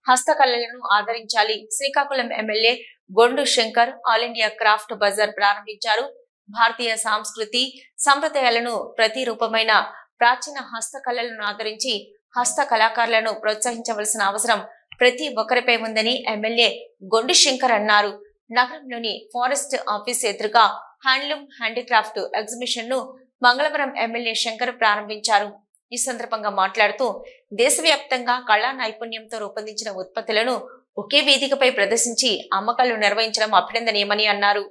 హస్తకళలను ఆదరించాలి Srikakulam MLA Gondu Shankar all India craft bazaar ప్రారంభించారు భారతీయ సంస్కృతి సంప్రదాయాలను ప్రతిరూపమైన ప్రాచీన హస్తకళలను ఆదరించి హస్త కళాకారులను ప్రోత్సహించవలసిన అవసరం ప్రతి ఒక్కరిపై ఉందని ఎమ్మెల్యే గొండు శంకర్ అన్నారు నగరంలోని ఫారెస్ట్ ఆఫీస్ ఎదురుగా హ్యాండ్లూమ్ హ్యాండీక్రాఫ్ట్ ఎగ్జిబిషన్ ను మంగళవారం ఎమ్మెల్యే శంకర్ ప్రారంభించారు ఈ సందర్భంగా మాట్లాడుతూ దేశవ్యాప్తంగా కళా నైపుణ్యంతో రూపొందించిన ఉత్పత్తులను ఒకే వేదికపై ప్రదర్శించి అమ్మకాలు నిర్వహించడం అభినందనీయమని అన్నారు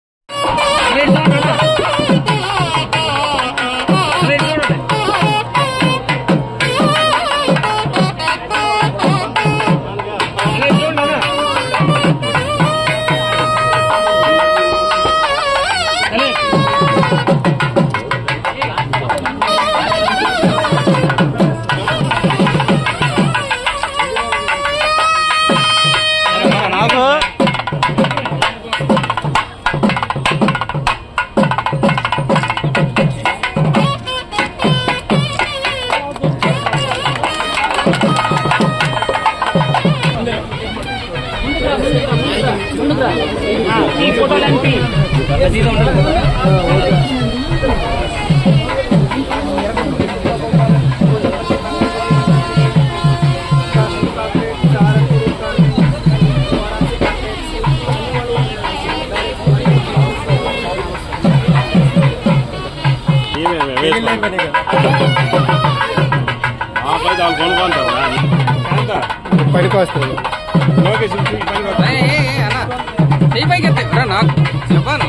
నాకు ఈ ఫోటోలు అనిపి పడికి వస్తుంది చెయ్యి పైకి ఎత్తే నాకు చెప్పాను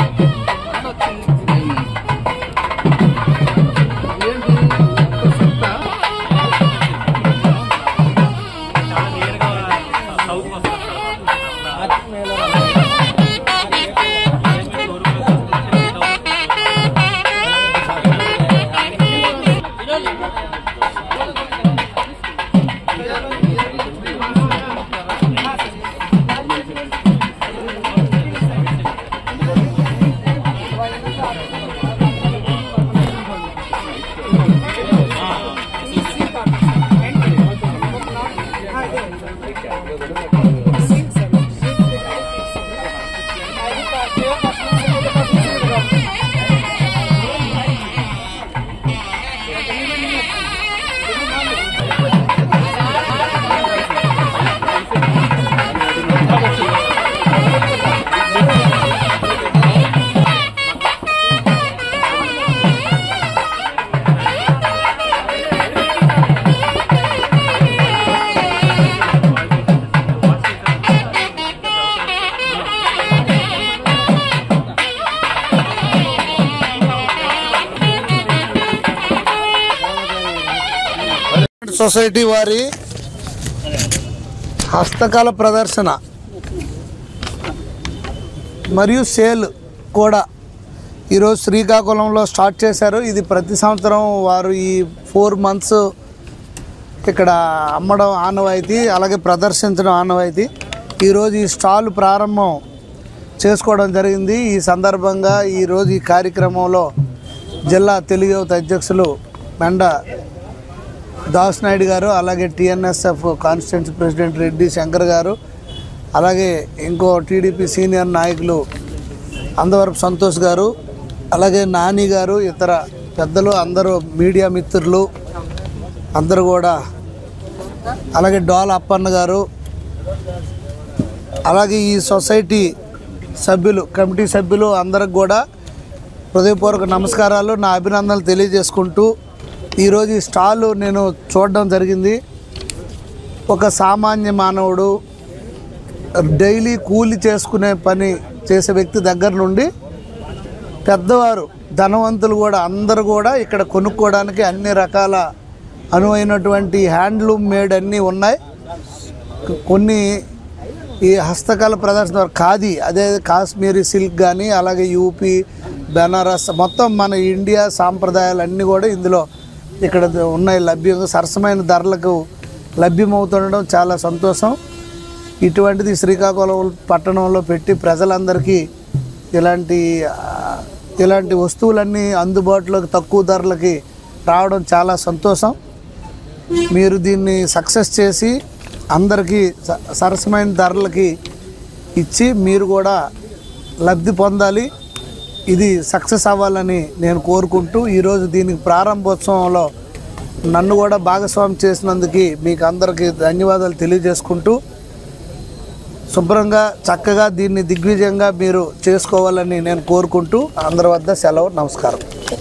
సొసైటీ వారి హస్తకళ ప్రదర్శన మరియు సేల్ కూడా ఈరోజు శ్రీకాకుళంలో స్టార్ట్ చేశారు ఇది ప్రతి సంవత్సరం వారు ఈ ఫోర్ మంత్స్ ఇక్కడ అమ్మడం ఆనవాయితీ అలాగే ప్రదర్శించడం ఆనవాయితీ ఈరోజు ఈ స్టాల్ ప్రారంభం చేసుకోవడం జరిగింది ఈ సందర్భంగా ఈరోజు ఈ కార్యక్రమంలో జిల్లా తెలుగు యువత అధ్యక్షులు మెండ దాస్ నాయుడు గారు అలాగే TNSF constituency president Reddy Shankar గారు అలాగే ఇంకో టీడీపీ సీనియర్ నాయకులు అందవరపు సంతోష్ గారు అలాగే నాని గారు ఇతర పెద్దలు అందరూ మీడియా మిత్రులు అందరూ కూడా అలాగే డోల్ అప్పన్న గారు అలాగే ఈ సొసైటీ సభ్యులు కమిటీ సభ్యులు అందరికి కూడా హృదయపూర్వక నమస్కారాలు నా అభినందనలు తెలియజేసుకుంటూ ఈరోజు ఈ స్టాల్ నేను చూడడం జరిగింది ఒక సామాన్య మానవుడు డైలీ కూలి చేసుకునే పని చేసే వ్యక్తి దగ్గర నుండి పెద్దవారు ధనవంతులు కూడా అందరూ కూడా ఇక్కడ కొనుక్కోవడానికి అన్ని రకాల అనువైనటువంటి హ్యాండ్లూమ్ మేడ్ అన్నీ ఉన్నాయి కొన్ని ఈ హస్తకళ ప్రదర్శన ద్వారా ఖాదీ అదే కాశ్మీరీ సిల్క్ కానీ అలాగే యూపీ బెనారస్ మొత్తం మన ఇండియా సాంప్రదాయాలు అన్నీ కూడా ఇందులో ఇక్కడ ఉన్నాయి లభ్యంగా సరసమైన ధరలకు లభ్యమవుతుండడం చాలా సంతోషం ఇటువంటిది శ్రీకాకుళం పట్టణంలో పెట్టి ప్రజలందరికీ ఇలాంటి ఆ, ఇలాంటి వస్తువులన్నీ అందుబాటులోకి తక్కువ ధరలకి రావడం చాలా సంతోషం మీరు దీన్ని సక్సెస్ చేసి అందరికీ స- సరసమైన ధరలకి ఇచ్చి మీరు కూడా లబ్ధి పొందాలి ఇది సక్సెస్ అవ్వాలని నేను కోరుకుంటూ ఈరోజు దీనికి ప్రారంభోత్సవంలో నన్ను కూడా భాగస్వామి చేసినందుకు మీకు అందరికీ ధన్యవాదాలు తెలియజేసుకుంటూ శుభ్రంగా చక్కగా దీన్ని దిగ్విజయంగా మీరు చేసుకోవాలని నేను కోరుకుంటూ అందరి వద్ద సెలవు నమస్కారం